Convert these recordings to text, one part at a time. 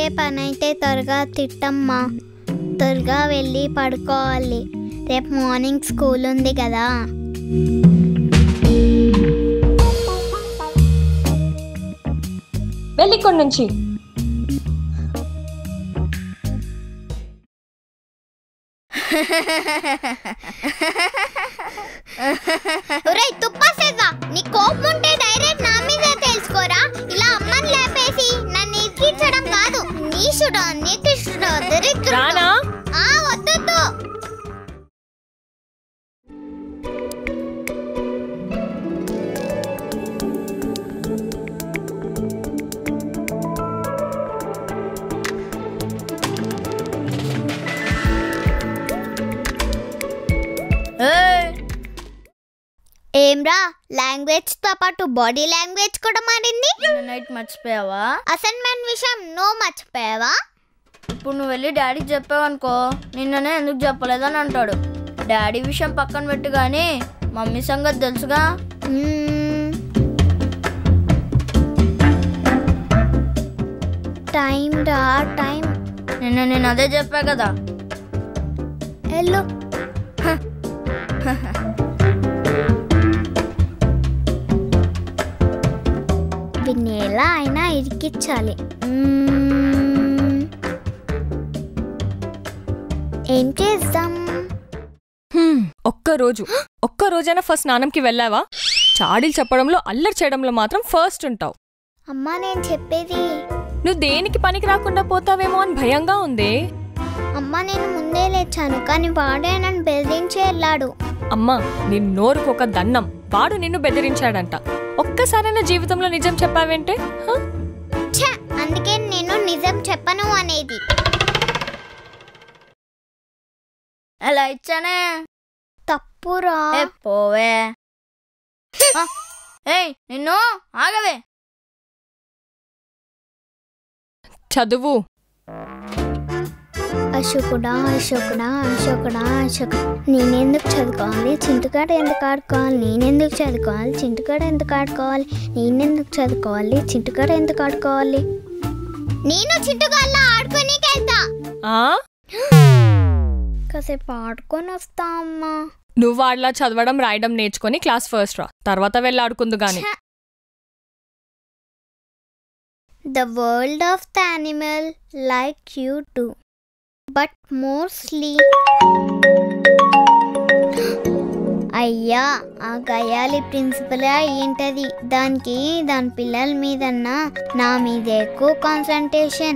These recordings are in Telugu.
చేసే పని అయితే త్వరగా తిట్టమ్మా త్వరగా వెళ్ళి పడుకోవాలి రేపు మార్నింగ్ స్కూల్ ఉంది కదా వెళ్ళి ఇక్కడి నుంచి ఒరేయ్ తుప్పసేగా నీ కోపం ఉంటే డైరెక్ట్ నా మీదే తెలుసుకోరా ఇలా అమ్మని లేపేసి నన్ను ఇరికించడం కాదు నీషుడు నీతిష్ఠుడు దరిద్రుడు రానా ఆ వద్దొద్దు ఏంరా లాంగ్వేజ్ తో పాటు బాడీ లాంగ్వేజ్ కూడా మారింది నైట్ మర్చిపోయావా అసైన్మెంట్ విషయం నో మర్చిపోయావా ఇప్పుడు నువ్వు వెళ్ళి డాడీకి చెప్పావనుకో నిన్ననే ఎందుకు చెప్పలేదని అంటాడు డాడీ విషయం పక్కన పెట్టు కానీ మమ్మీ సంగతి తెలుసుగా మ్మ్. టైం రా టైం నిన్న నేను అదే చెప్పా కదా వెళ్ళు వీన్ని ఎలా అయినా ఇరికించాలి మ్మ్. ఏం చేద్దాం హ్మ్, ఒక్క రోజు ఒక్క రోజైనా ఫస్ట్ స్నానంకి వెళ్ళావా చాడీలు చెప్పడంలో అల్లరి చేయడంలో మాత్రం ఫస్ట్ ఉంటావు అమ్మా నేను చెప్పేది నువ్వు దేనికి పనికి రాకుండా పోతావేమో అని భయంగా ఉంది అమ్మా నేను ముందే లేచాను కానీ వాడే నన్ను బెదిరించి వెళ్ళాడు అమ్మా నీ నోరుకు ఒక దన్నం వాడు నిన్ను బెదిరించాడంట ఒక్కసారైనా జీవితంలో నిజం చెప్పావేంటే హ? ఛ అందుకే నేను నిజం చెప్పను అనేది ఎలా ఇచ్చానే తప్పురా ఏ పోవే ఆ, ఏయ్ నిన్ను ఆగవే చదువు అశోకుడా అశోకుడా అశోకుడా అశోక నేనెందుకు చదువుకోవాలి చింతకాడ ఎందుకు ఆడుకోవాలి నేనెందుకు చదువుకోవాలి చింతకాడ ఎందుకు ఆడుకోవాలి నేనెందుకు చదువుకోవాలి చింతకాడ ఎందుకు ఆడుకోవాలి నేను చింతకాడలో ఆడుకోనీకి వెళ్తా ఆ కాసేపు ఆడుకొని వస్తా అమ్మా నువ్వు వాళ్ళ చదవడం రాయడం నేర్చుకొని క్లాస్ ఫస్ట్ రా తర్వాత వెళ్ళి ఆడుకుందు గాని The world of the animal like you do, but mostly. అయ్యా ఆ గయాలి ప్రిన్సిపల్ ఏంటది దానికి దాని పిల్లల మీదన్నా నా మీద ఎక్కువ concentration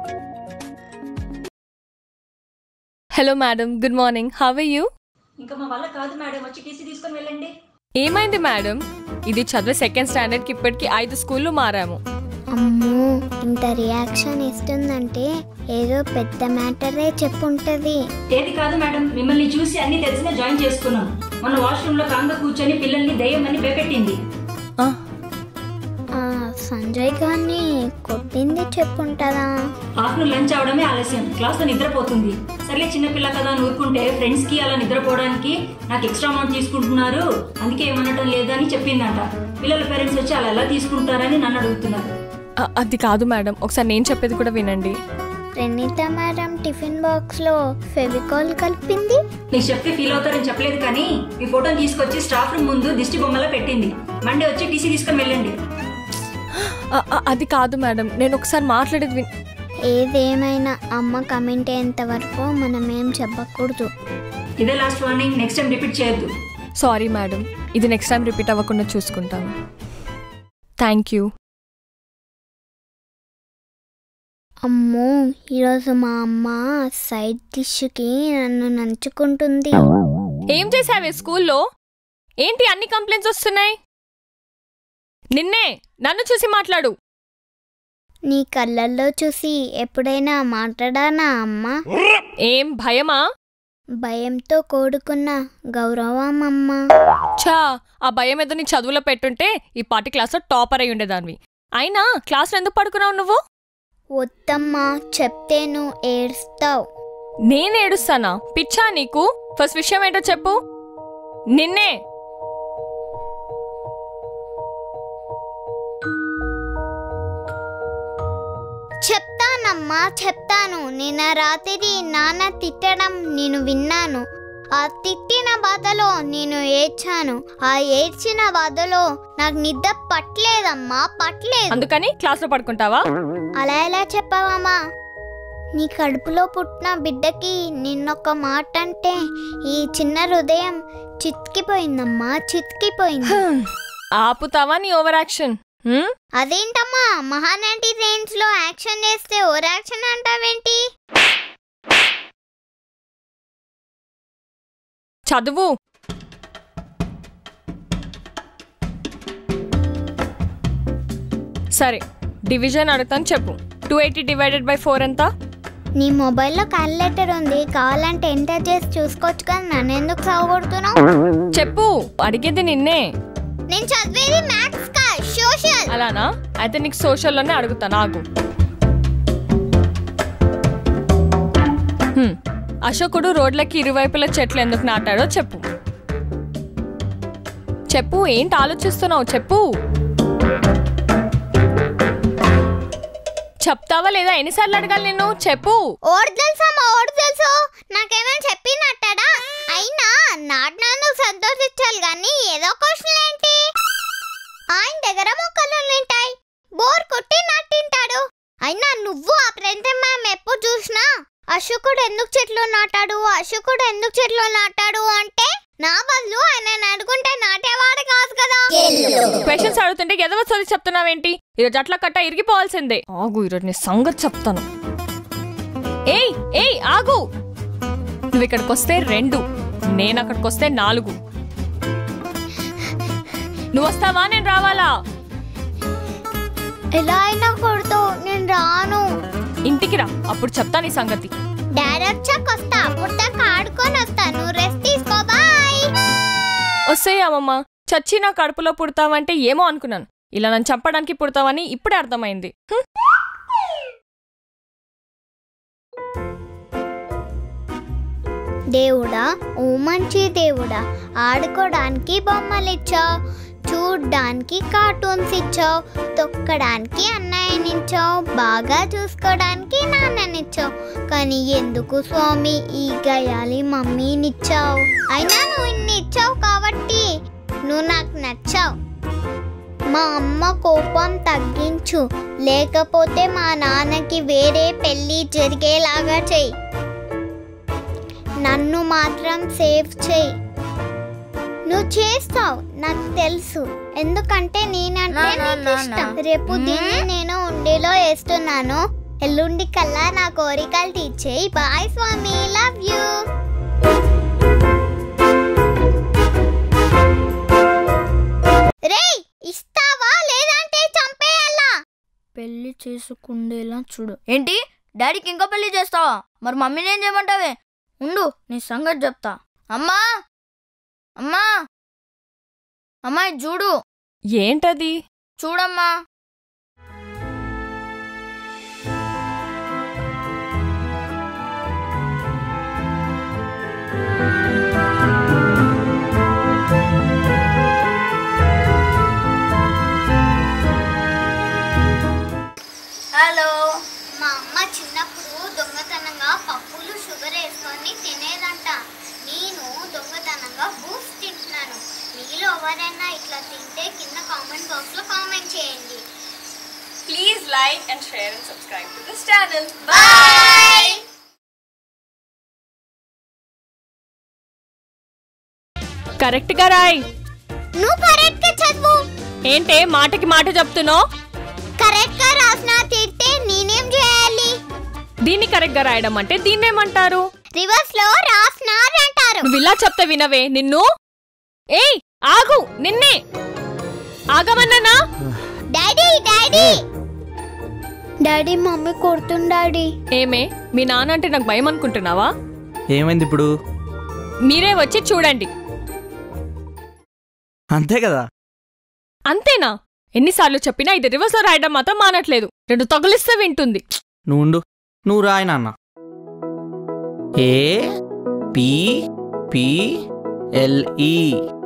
hello madam good morning how you ఇంకా మా వల్ల కాదు మేడం వచ్చి టీసీ తీసుకొని వెళ్ళండి ఏమైంది మేడం ఇది చదివే సెకండ్ స్టాండర్డ్కి ఇప్పటికి ఐదు స్కూళ్ళు మారాము అమ్మో ఇంత రియాక్షన్ ఇస్తుందంటే ఏదో పెద్ద మ్యాటరే చెప్పుంటది ఏది కాదు మేడం మిమ్మల్ని చూసి అన్ని తెలిసిన జాయిన్ చేసుకున్నాం మన వాష్రూమ్ లో కాంగ కూర్చొని పిల్లల్ని దయ్యమని భయపెట్టింది ఆ, ఆ సంజయ్ గారిని కొట్టింది చెప్పుంటదా ఆఫ్టర్నూన్ లంచ్ అవడమే ఆలస్యం క్లాస్ లో నిద్రపోతుంది సర్లే చిన్నపిల్ల కదా అని ఊరుకుంటే ఫ్రెండ్స్ కి అలా నిద్రపోవడానికి నాకు ఎక్స్ట్రా అమౌంట్ తీసుకుంటున్నారు అందుకే ఏమనటం లేదని చెప్పిందంట పిల్లల పేరెంట్స్ వచ్చి అలా ఎలా తీసుకుంటారని నన్ను అడుగుతున్నారు ఆ, అది కాదు మేడం ఒకసారి నేను చెప్పేది కూడా వినండి ప్రణీత మేడం టిఫిన్ బాక్స్ లో ఫెవికాల్ కలిపింది నీకు చెప్తే ఫీల్ అవుతారని చెప్పలేదు కానీ మీ ఫోటోని తీసుకొచ్చి స్టాఫ్ రూమ్ ముందు దిష్టి బొమ్మలా పెట్టింది మండే వచ్చి టీసీ తీసుకొని వెళ్ళండి ఆ, ఆ, అది కాదు మేడం నేను ఒకసారి మాట్లాడేది విన్ ఏదేమైనా అమ్మ కమెంట్ అయ్యేంత వరకు మనం ఏం చెప్పకూడదు ఇదే last warning next time repeat చేయొద్దు సారీ మేడం ఇది నెక్స్ట్ టైం రిపీట్ అవ్వకుండా చూసుకుంటాను థ్యాంక్ యూ అమ్మో ఈరోజు మా అమ్మ సైడ్ డిష్కి నన్ను నంచుకుంటుంది ఏం చేసావే స్కూల్లో ఏంటి అన్ని కంప్లైంట్స్ వస్తున్నాయి నిన్నే నన్ను చూసి మాట్లాడు నీ కళ్ళల్లో చూసి ఎప్పుడైనా మాట్లాడానా అమ్మ ఏం భయమా భయంతో కూడుకున్న గౌరవం అమ్మ ఛా ఆ భయం ఏదో నీ చదువులో పెట్టుంటే ఈ పాటి క్లాస్లో టాపర్ అయి ఉండేదానివి అయినా క్లాస్లో ఎందుకు పడుకున్నావు నువ్వు వద్దమ్మా చెప్తే నువ్వు ఏడుస్తావు నేను ఏడుస్తానా పిచ్చా నీకు ఫస్ట్ విషయం ఏంటో చెప్పు నిన్నే చెప్తానమ్మా అమ్మా చెప్తాను నిన్న రాత్రి నాన్న తిట్టడం నేను విన్నాను ఆ తిట్టిన బాధలో నేను ఏడ్చాను ఆ ఏడ్చిన బాధలో నాకు నిద్ర పట్టలేదమ్మా పట్టలేదు అందుకని క్లాస్లో పడుకుంటావా అలా ఎలా చెప్పావమ్మా నీ కడుపులో పుట్టిన బిడ్డకి నిన్నొక్క మాట అంటే ఈ చిన్న హృదయం చితికిపోయిందమ్మా చితికిపోయింది హ్మ్. ఆపుతావా నీ ఓవర్ యాక్షన్ హ్మ్? అదేంటమ్మా మహానటి రేంజ్ లో యాక్షన్ చేస్తే ఓవర్ యాక్షన్ అంటావేంటి చదువు సరే డివిజన్ అడుగుతాను చెప్పు two eighty divided by four ఎంత నీ మొబైల్లో క్యాలిక్యులేటర్ ఉంది కావాలంటే ఎంటర్ చేసి చూసుకోవచ్చు కదా నన్ను ఎందుకు సాగొడుతున్నావు చెప్పు అడిగేది నిన్నే నేను చదివేది మ్యాథ్స్ కా సోషల్ అలానా అయితే నీకు సోషల్లోనే అడుగుతాను ఆగు హ్మ్. అశోకుడు రోడ్లకి ఇరువైపుల చెట్లు ఎందుకు నాటాడో చెప్పు చెప్పు ఏంటి ఆలోచిస్తున్నావు చెప్పు చెప్తావా లేదా ఎన్నిసార్లు అడగాలి నిన్ను చెప్పు ఓడి తెలుసమ్మా ఓడి తెలుసు నాకేమైనా చెప్పినట్టడా అయినా నాటినందుకు సంతోషించాలి కానీ ఏదో క్వశ్చన్ ఏంటి ఆయన దగ్గర మొక్కలు ఉంటాయి బోర్ కొట్టి నాటింటాడు అయినా నువ్వు ఆ ప్రెంతం మ్యామ్ ఎప్పుడు చూసినా అశోకుడు ఎందుకు చెట్లు నాటాడు అశోకుడు ఎందుకు చెట్లు నాటాడు అంటే నా బదులు ఆయన అడుగుంటే నాటేవాడు కాదు కదా క్వశ్చన్స్ అడుగుతుంటే ఎదవ చదివి చెప్తున్నావేంటి ఈరోజు అట్లా కట్ట ఇరిగిపోవాల్సిందే ఆగు ఈరోజు నీ సంగతి చెప్తాను ఏయ్ ఏయ్ ఆగు నువ్వు ఇక్కడికి వస్తే రెండు నేను అక్కడికి వస్తే నాలుగు నువ్వు వస్తావా నేను రావాలా ఎలా అయినా కొడుతూ నేను రాను ఇంటికి రా అప్పుడు చెప్తా నీ సంగతి డాడీ వచ్చాక వస్తా అప్పుడు దాకా ఆడుకొని వస్తాను రెస్ట్ తీసుకో బాయ్ వస్తే అమ్మమ్మ చచ్చి నా కడుపులో పుడతావంటే ఏమో అనుకున్నాను ఇలా నన్ను చంపడానికి పుడతావని ఇప్పుడే అర్థమైంది హ్మ్. దేవుడా ఓ మంచి దేవుడా ఆడుకోవడానికి బొమ్మలు ఇచ్చావు చూడ్డానికి కార్టూన్స్ ఇచ్చావు తొక్కడానికి అన్నయ్యనిచ్చావు బాగా చూసుకోవడానికి నాన్ననిచ్చావు కానీ ఎందుకు స్వామి ఈ గయాలి మమ్మీనిచ్చావు అయినా నువ్వు ఇన్ని ఇచ్చావు కాబట్టి నువ్వు నాకు నచ్చావు మా అమ్మ కోపం తగ్గించు లేకపోతే మా నాన్నకి వేరే పెళ్ళి జరిగేలాగా చెయ్యి నన్ను మాత్రం సేవ్ చేయి నువ్వు చేస్తావు నాకు తెలుసు ఎందుకంటే నేనంటే నా, నా, నీకు నా, ఇష్టం నా. రేపు మ్మ్. దీన్ని నేను ఉండిలో వేస్తున్నాను ఎల్లుండి కల్లా నా కోరికలు తీర్చేయి బాయ్ స్వామి లవ్ యూ రేయ్ ఇస్తావా లేదంటే చంపేయాలా పెళ్లి చేసుకుండేలా చూడు ఏంటి డాడీకి ఇంకో పెళ్లి చేస్తావా మరి మమ్మీని ఏం చేయమంటావే ఉండు నీ సంగతి చెప్తా అమ్మా అమ్మా అమ్మాయి చూడు ఏంటది చూడమ్మా హలో మా అమ్మ చిన్నప్పుడు దొంగతనంగా పప్పులు షుగర్ వేసుకొని తినేదంట నేను దొంగతనంగా బూస్ట్ తింటున్నాను మీలో ఎవరైనా ఇట్లా తింటే కింద కామెంట్ బాక్స్ లో కామెంట్ చేయండి please like and share and subscribe to this channel boy correct గా రాయ్ నువ్వు కరెక్ట్ గా చదువు ఏంటే మాటకి మాట చెప్తున్నావు కరెక్ట్ గా రాసిన తిడితే నేనేం చేయాలి దీన్ని కరెక్ట్ గా రాయడం అంటే దీన్నేమంటారు రివర్స్ లో రాసినారంటారు నువ్వు ఇలా చెప్తే వినవే నిన్ను ఏయ్ ఆగు నిన్నే ఆగమన్నానా డాడీ డాడీ డాడీ మమ్మీ కొడుతుండాడీ ఏమే మీ నాన్న అంటే నాకు భయం అనుకుంటున్నావా ఏమైంది ఇప్పుడు మీరే వచ్చి చూడండి అంతే కదా అంతేనా ఎన్నిసార్లు చెప్పినా ఇది రివర్స్ లో రాయడం మాత్రం మానట్లేదు రెండు తగులిస్తే వింటుంది నువ్వు ఉండు నువ్వు రాయి నాన్న ఏ పి పి ఎల్ఈ